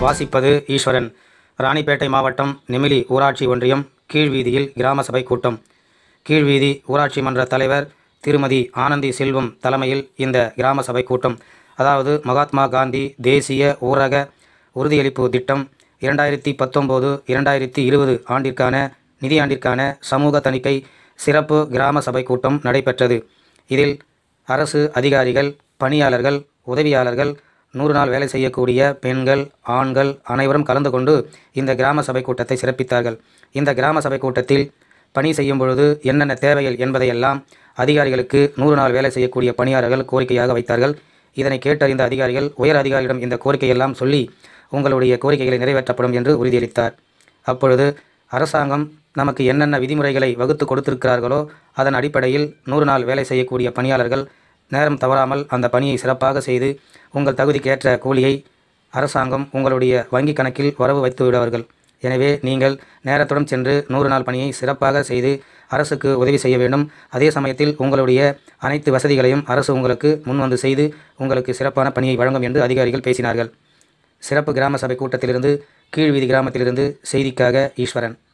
வாசிப்பது ஈஸ்வரன் ராணிப்பேட்டை மாவட்டம் நெமிலி ஊராட்சி ஒன்றியம் கீழ்வீதியில் கிராம சபை கூட்டம் கீழ்வீதி ஊராட்சி மன்ற தலைவர் திருமதி ஆனந்தி செல்வம் தலைமையில் இந்த கிராம சபை கூட்டம் அதாவது மகாத்மா காந்தி தேசிய ஊரக உறுதியளிப்பு திட்டம் இரண்டாயிரத்தி பத்தொம்போது இரண்டாயிரத்தி இருபது ஆண்டிற்கான நிதியாண்டிற்கான சமூக தணிக்கை சிறப்பு கிராம சபை கூட்டம் நடைபெற்றது இதில் அரசு அதிகாரிகள் பணியாளர்கள் உதவியாளர்கள் நூறு நாள் வேலை செய்யக்கூடிய பெண்கள் ஆண்கள் அனைவரும் கலந்து கொண்டு இந்த கிராம சபை கூட்டத்தை சிறப்பித்தார்கள் இந்த கிராம சபை கூட்டத்தில் பணி செய்யும் பொழுது என்னென்ன தேவைகள் என்பதையெல்லாம் அதிகாரிகளுக்கு நூறு நாள் வேலை செய்யக்கூடிய பணியாளர்கள் கோரிக்கையாக வைத்தார்கள் இதனை கேட்டறிந்த அதிகாரிகள் உயர் அதிகாரியிடம் இந்த கோரிக்கையெல்லாம் சொல்லி உங்களுடைய கோரிக்கைகளை நிறைவேற்றப்படும் என்று உறுதியளித்தார் அப்பொழுது அரசாங்கம் நமக்கு என்னென்ன விதிமுறைகளை வகுத்து கொடுத்திருக்கிறார்களோ அதன் அடிப்படையில் நூறு நாள் வேலை செய்யக்கூடிய பணியாளர்கள் நேரம் தவறாமல் அந்த பணியை சிறப்பாக செய்து உங்கள் தகுதிக்கேற்ற கூலியை அரசாங்கம் உங்களுடைய வங்கி கணக்கில் வரவு வைத்து விடுவார்கள் எனவே நீங்கள் நேரத்துடன் சென்று நூறு நாள் பணியை சிறப்பாக செய்து அரசுக்கு உதவி செய்ய வேண்டும் அதே சமயத்தில் உங்களுடைய அனைத்து வசதிகளையும் அரசு உங்களுக்கு முன்வந்து செய்து உங்களுக்கு சிறப்பான பணியை வழங்கும் என்று அதிகாரிகள் பேசினார்கள் சிறப்பு கிராம சபை கூட்டத்திலிருந்து கீழ்வீதி கிராமத்திலிருந்து செய்திக்காக ஈஸ்வரன்